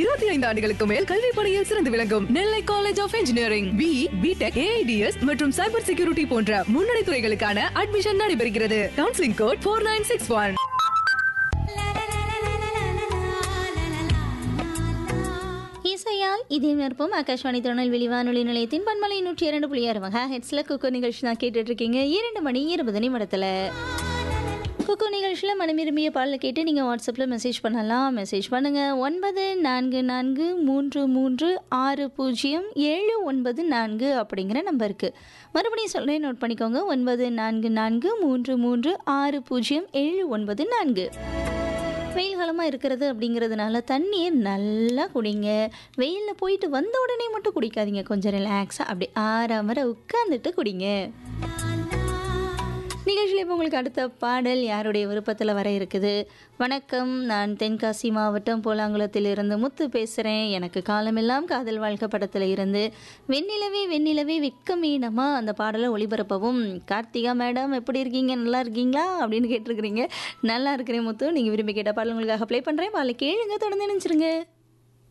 இருபத்தி ஐந்து ஆண்டுகளுக்கு மேல் கல்வி பணியில் சிறந்து விளங்கும் Nellai College of Engineering B BTech AIDS மற்றும் சைபர் செக்யூரிட்டி போன்ற முன்னணி துறைகளுக்கான அட்மிஷன் நடைபெறுகிறது counselling code four nine six one இசையால் இதே நிற்போம் ஆகாஷ்வாணி திருநெல்வேலி வானொலி நிலையத்தின் பன்மலை நூற்றி இரண்டு புள்ளி ஆறு மகா ஹெட்ஸில் குக்கு நிகழ்ச்சி தான் கேட்டுட்டு இருக்கீங்க இரண்டு மணி இருபது நிமிடத்தில் குக்கு நிகழ்ச்சியில் மனம் விரும்பிய பாடலை கேட்டு நீங்கள் வாட்ஸ்அப்பில் மெசேஜ் பண்ணலாம் மெசேஜ் பண்ணுங்கள் ஒன்பது நான்கு நான்கு மூன்று மூன்று ஆறு பூஜ்ஜியம் ஏழு ஒன்பது நான்கு அப்படிங்கிற நம்பருக்கு மறுபடியும் சொல்கிறேன் நோட் பண்ணிக்கோங்க ஒன்பது நான்கு நான்கு மூன்று மூன்று ஆறு பூஜ்ஜியம் ஏழு ஒன்பது நான்கு வெயில் காலமாக இருக்கிறது அப்படிங்கிறதுனால தண்ணியை நல்லா குடிங்க வெயிலில் போயிட்டு வந்த உடனே மட்டும் குடிக்காதீங்க கொஞ்சம் ரிலாக்ஸாக அப்படி ஆறாமற உட்காந்துட்டு குடிங்க நிகழ்ச்சியில் இப்போ உங்களுக்கு அடுத்த பாடல் யாருடைய விருப்பத்தில் வர இருக்குது வணக்கம் நான் தென்காசி மாவட்டம் போலாங்குளத்திலிருந்து முத்து பேசுகிறேன் எனக்கு காலமெல்லாம் காதல் வாழ்க்கை படத்தில் இருந்து வெண்ணிலவே வெண்ணிலவே வெட்கமீனமா அந்த பாடலை ஒளிபரப்பவும் கார்த்திகா மேடம் எப்படி இருக்கீங்க நல்லா இருக்கீங்களா அப்படின்னு கேட்டிருக்கிறீங்க நல்லா இருக்கிறேன் முத்து நீங்கள் விரும்பி கேட்ட பாடல் உங்களுக்காக ப்ளே பண்ணுறேன் பாலை கேளுங்க தொடர்ந்து நினச்சிருங்க